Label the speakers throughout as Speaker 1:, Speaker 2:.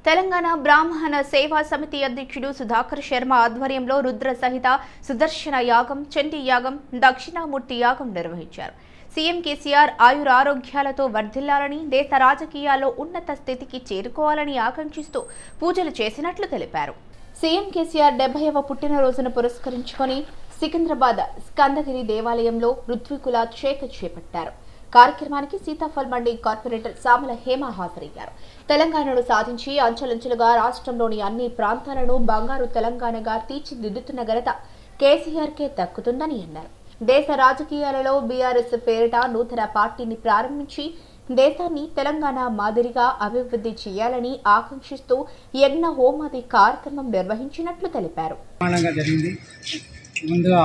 Speaker 1: తెలంగాణ బ్రాహ్మణ సేవా సమితి అధ్యక్షుడు సుధాకర్ శర్మ ఆధ్వర్యంలో రుద్ర సహిత సుదర్శన యాగం చండీ యాగం దక్షిణామూర్తి యాగం నిర్వహించారు సీఎం కేసీఆర్ ఆయుర ఆరోగ్యాలతో వర్ధిల్లాలని దేశ రాజకీయాల్లో ఉన్నత స్థితికి చేరుకోవాలని ఆకాంక్షిస్తూ పూజలు చేసినట్లు తెలిపారు సీఎం కేసీఆర్ డెబ్బైవ పుట్టినరోజును పురస్కరించుకొని సికింద్రాబాద్ స్కందగిరి దేవాలయంలో ఋత్వికులాభిషేక చేపట్టారు కార్యక్రమానికి సీతాఫల్ మండి కార్పొరేటర్ సామల హేమ హాజరయ్యారు తెలంగాణను సాధించి అంచెలంచెలుగా రాష్ట్రంలోని అన్ని ప్రాంతాలను బంగారు తెలంగాణగా తీర్చిదిద్దుతున్న ఘనత కేసీఆర్కే దక్కుతుందని అన్నారు దేశ రాజకీయాలలో బీఆర్ఎస్ పేరిట నూతన పార్టీని ప్రారంభించి దేశాన్ని తెలంగాణ మాదిరిగా అభివృద్ధి చేయాలని ఆకాంక్షిస్తూ యజ్ఞ హోమాది కార్యక్రమం నిర్వహించినట్లు తెలిపారు
Speaker 2: ప్రమాణంగా జరిగింది ముందుగా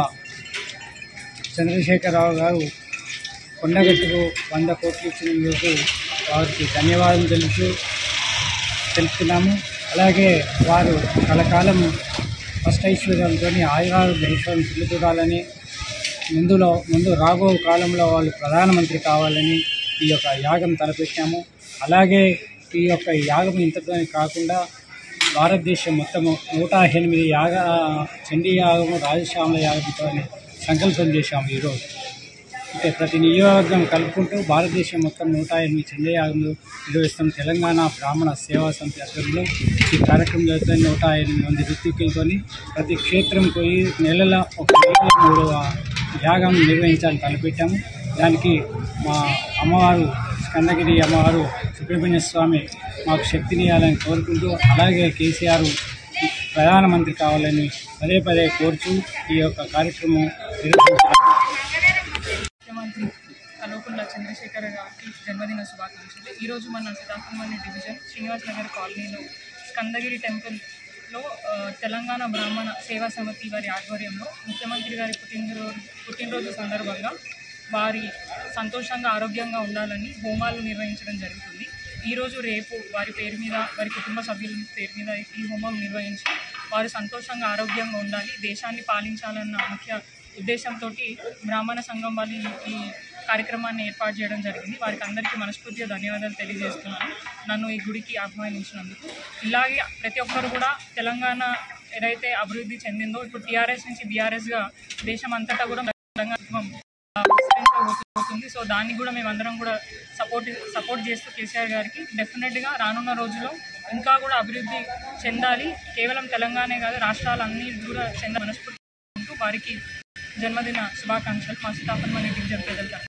Speaker 2: చంద్రశేఖరరావు గారు కొండగట్టుకు వంద కోట్లు ఇచ్చినందుకు వారికి ధన్యవాదాలు తెలుసు తెలుపుతున్నాము అలాగే వారు కలకాలం అష్టైశ్వర్యాలతో ఆయురారోగ్య ఐశ్వర్యం చూడాలని ముందులో ముందు రాబో కాలంలో వాళ్ళు ప్రధానమంత్రి కావాలని ఈ యొక్క యాగం తలపెట్టాము అలాగే ఈ యొక్క యాగం ఇంతతో కాకుండా భారతదేశం మొత్తము నూట ఎనిమిది యాగ చండీ యాగము రాజశ్యామల యాగంతో సంకల్పం చేశాము ఈరోజు అంటే ప్రతి నియోజకవర్గం కలుపుకుంటూ భారతదేశం మొత్తం నూట ఎనిమిది చండీ యాగంలో నిర్వహిస్తాం తెలంగాణ బ్రాహ్మణ సేవా సమితి ఆధ్వర్యంలో ఈ కార్యక్రమం జరుగుతుంది నూట ఎనిమిది మంది ఋత్వికులతో ప్రతి క్షేత్రం పోయి నెలల ఒక నెలలో మూడు యాగం నిర్వహించాలని తలపెట్టాము దానికి మా అమ్మవారు స్కందగిరి అమ్మవారు సుబ్రహ్మణ్య స్వామి మాకు శక్తిని ఇవ్వాలని కోరుకుంటూ అలాగే కేసీఆర్ ప్రధానమంత్రి కావాలని పదే పదే కోరుతూ ఈ యొక్క కార్యక్రమం నిర్వహించడం
Speaker 3: ముఖ్యమంత్రి కల్వకుంట్ల చంద్రశేఖర్ గారికి జన్మదిన శుభాకాంక్షలు ఈరోజు మన సీతాఫలమణి డివిజన్ శ్రీనివాస్ నగర్ కాలనీలో స్కందగిరి టెంపుల్లో ఆ, తెలంగాణ బ్రాహ్మణ సేవా సమితి వారి ఆధ్వర్యంలో ముఖ్యమంత్రి గారి పుట్టినరోజు పుట్టినరోజు సందర్భంగా వారి సంతోషంగా ఆరోగ్యంగా ఉండాలని హోమాలు నిర్వహించడం జరుగుతుంది ఈరోజు రేపు వారి పేరు మీద వారి కుటుంబ సభ్యుల పేరు మీద ఈ హోమం నిర్వహించి వారు సంతోషంగా ఆరోగ్యంగా ఉండాలి దేశాన్ని పాలించాలన్న ముఖ్య ఉద్దేశంతో బ్రాహ్మణ సంఘం వాళ్ళు ఈ- ఈ కార్యక్రమాన్ని ఏర్పాటు చేయడం జరిగింది వారికి అందరికీ మనస్ఫూర్తిగా ధన్యవాదాలు తెలియజేస్తున్నాను నన్ను ఈ గుడికి ఆహ్వానించినందుకు ఇలాగే ప్రతి ఒక్కరు కూడా తెలంగాణ ఏదైతే అభివృద్ధి చెందిందో ఇప్పుడు టీఆర్ఎస్ నుంచి బీఆర్ఎస్గా దేశం అంతటా కూడా తెలంగాణ ఆ, విస్తరించబోతుంది సో దాన్ని కూడా మేమందరం కూడా సపోర్ట్ సపోర్ట్ చేస్తూ కేసీఆర్ గారికి డెఫినెట్గా రానున్న రోజుల్లో ఇంకా కూడా అభివృద్ధి చెందాలి కేవలం తెలంగాణే కాదు రాష్ట్రాలన్నీ కూడా చెంద మనస్ఫూర్తి ఉంటూ వారికి జన్మదిన శుభాకాంక్షలు మా సీతాఫల్ మన డివిజన్ ప్రజల తరఫున